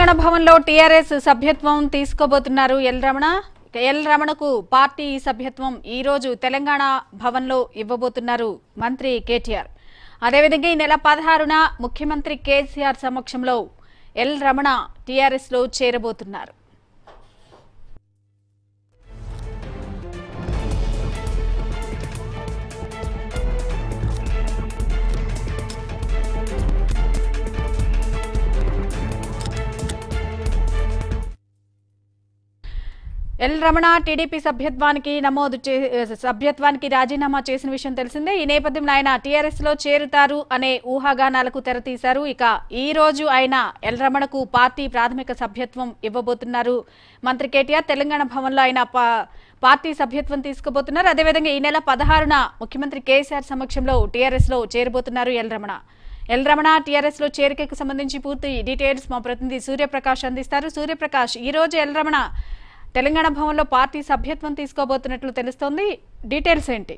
తెలంగాణ భవన్లో టీఆర్ఎస్ సభ్యత్వం తీసుకోబోతున్నారు ఎల్ రమణ ఎల్ రమణకు పార్టీ సభ్యత్వం ఈ రోజు తెలంగాణ భవన్లో ఇవ్వబోతున్నారు మంత్రి కేటీఆర్ అదేవిధంగా ఈ నెల పదహారున ముఖ్యమంత్రి కేసీఆర్ సమక్షంలో ఎల్ రమణ టీఆర్ఎస్ లో చేరబోతున్నారు ఎల్ రమణ టీడీపీ సభ్యత్వానికి నమోదు చే- సభ్యత్వానికి రాజీనామా చేసిన విషయం తెలిసిందే ఈ నేపథ్యంలో ఆయన టీఆర్ఎస్ లో చేరుతారు అనే ఊహాగానాలకు తెరతీశారు ఇక ఈ రోజు ఆయన ఎల్ రమణకు పార్టీ ప్రాథమిక సభ్యత్వం ఇవ్వబోతున్నారు మంత్రి కేటీఆర్ తెలంగాణ భవన్లో ఆయన పా- పార్టీ సభ్యత్వం తీసుకోబోతున్నారు అదేవిధంగా ఈ నెల పదహారున ముఖ్యమంత్రి కేసీఆర్ సమక్షంలో టీఆర్ఎస్ లో చేరబోతున్నారు ఎల్ రమణ ఎల్ రమణ టీఆర్ఎస్ లో చేరికకు సంబంధించి పూర్తి డీటెయిల్స్ మా ప్రతినిధి సూర్యప్రకాష్ అందిస్తారు సూర్యప్రకాష్ ఈ రోజు ఎల్ రమణ తెలంగాణ భవన్లో పార్టీ సభ్యత్వం తీసుకోబోతున్నట్లు తెలుస్తోంది డీటెయిల్స్ ఏంటి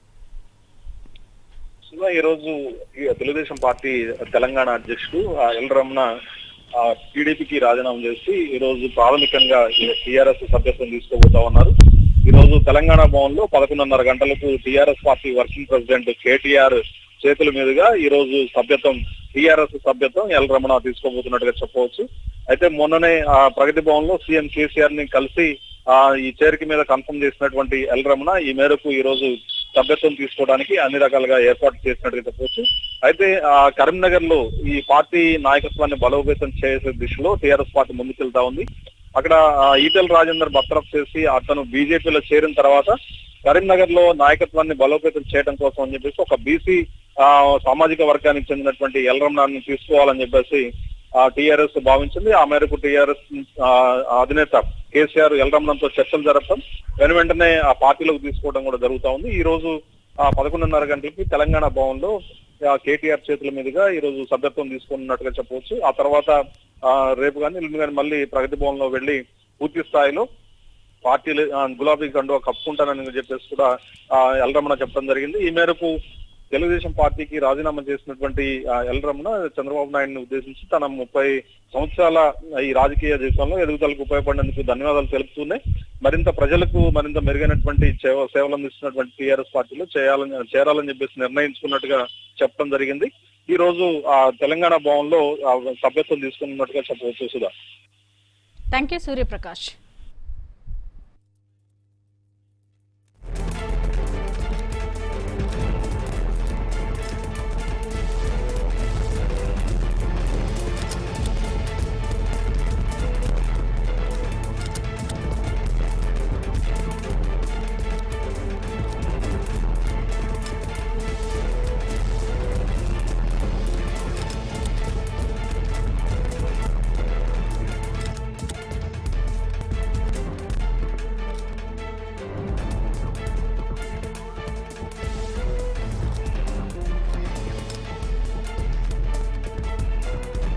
శివ ఈ రోజు ఈ తెలుగుదేశం పార్టీ తెలంగాణ అధ్యక్షుడు ఆ ఎల్ రమణ ఆ టీడీపీకి రాజీనామా చేసి ఈ రోజు ప్రాథమికంగా టీఆర్ఎస్ సభ్యత్వం తీసుకోబోతా ఉన్నారు ఈ రోజు తెలంగాణ భవన్ లో పదకొండున్నర గంటలకు TRS party working president KTR చేతుల మీదుగా ఈ రోజు సభ్యత్వం టీఆర్ఎస్ సభ్యత్వం ఎల్ రమణ తీసుకోబోతున్నట్టుగా చెప్పవచ్చు అయితే మొన్ననే ఆ ప్రగతి భవన్ లో సీఎం కేసీఆర్ ని కలిసి ఆ ఈ చేరిక మీద కన్ఫర్మ్ చేసినటువంటి ఎల్ రమణ ఈ మేరకు ఈ రోజు సభ్యత్వం తీసుకోవడానికి అన్ని రకాలుగా ఏర్పాటు చేసినట్టుగా చెప్పవచ్చు అయితే ఆ కరీంనగర్ లో ఈ పార్టీ నాయకత్వాన్ని బలోపేతం చేసే దిశలో టీఆర్ఎస్ పార్టీ ముందుకెళ్తా ఉంది అక్కడ ఆ, ఈటెల రాజేందర్ బర్తరఫ్ చేసి అతను బీజేపీలో చేరిన తర్వాత కరీంనగర్ లో నాయకత్వాన్ని బలోపేతం చేయడం కోసం అని చెప్పేసి ఒక బీసీ సామాజిక వర్గానికి చెందినటువంటి ఎల్ రమణాన్ని తీసుకోవాలని చెప్పేసి టీఆర్ఎస్ భావించింది ఆ మేరకు టీఆర్ఎస్ అధినేత కేసీఆర్ ఎల్ రమణంతో చర్చలు జరపడం వెను వెంటనే ఆ పార్టీలోకి తీసుకోవడం కూడా జరుగుతా ఉంది ఈ రోజు ఆ పదకొండున్నర గంటలకి తెలంగాణ భవన్ లో కేటీఆర్ చేతుల మీదుగా ఈ రోజు సభ్యత్వం తీసుకున్నట్టుగా చెప్పవచ్చు ఆ తర్వాత ఆ, రేపు కానీ ఎల్లుండి కానీ మళ్ళీ ప్రగతి భవన్ లో వెళ్లి పూర్తి స్థాయిలో పార్టీలు ఆ, గులాబీ కండువా కప్పుకుంటానని చెప్పేసి కూడా ఆ, ఎల్ రమణ చెప్పడం జరిగింది ఈ మేరకు తెలుగుదేశం పార్టీకి రాజీనామా చేసినటువంటి ఆ, ఎల్ రమణ చంద్రబాబు నాయుడిని ఉద్దేశించి తన ముప్పై సంవత్సరాల ఈ రాజకీయ జీవితంలో ఎదుగుదలకు ఉపయోగపడినందుకు ధన్యవాదాలు తెలుపుతూనే మరింత ప్రజలకు మరింత మెరుగైనటువంటి సేవ- సేవలు అందిస్తున్నటువంటి టీఆర్ఎస్ పార్టీలో చేయాలని చేరాలని చెప్పేసి నిర్ణయించుకున్నట్టుగా చెప్పడం జరిగింది ఈ రోజు ఆ తెలంగాణ భవన్ లో ఆ, సభ్యత్వం తీసుకున్నట్టుగా చెప్పవచ్చు సుధా థ్యాంక్ యూ సూర్యప్రకాష్